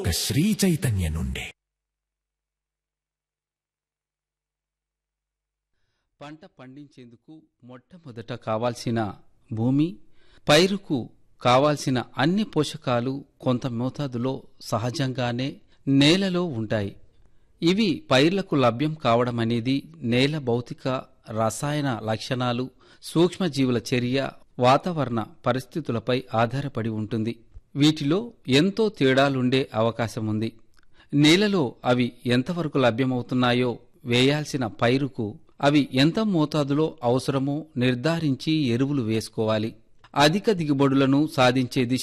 ఒక్క శ్రీ చైతన్య నుండే పంట పండించేందుకు మొట్టమొదట కావాల్సిన భూమి పైరుకు కావాల్సిన అన్ని పోషకాలు కొంత మోతాదులో సహజంగానే నేలలో ఉంటాయి ఇవి పైర్లకు లభ్యం కావడం అనేది నేల భౌతిక రసాయన లక్షణాలు సూక్ష్మజీవుల చర్య వాతావరణ పరిస్థితులపై ఆధారపడి ఉంటుంది వీటిలో ఎంతో తేడాలుండే అవకాశం ఉంది నేలలో అవి ఎంతవరకు లభ్యమవుతున్నాయో వేయాల్సిన పైరుకు అవి ఎంత మోతాదులో అవసరమో నిర్ధారించి ఎరువులు వేసుకోవాలి అధిక దిగుబడులను సాధించే దిశ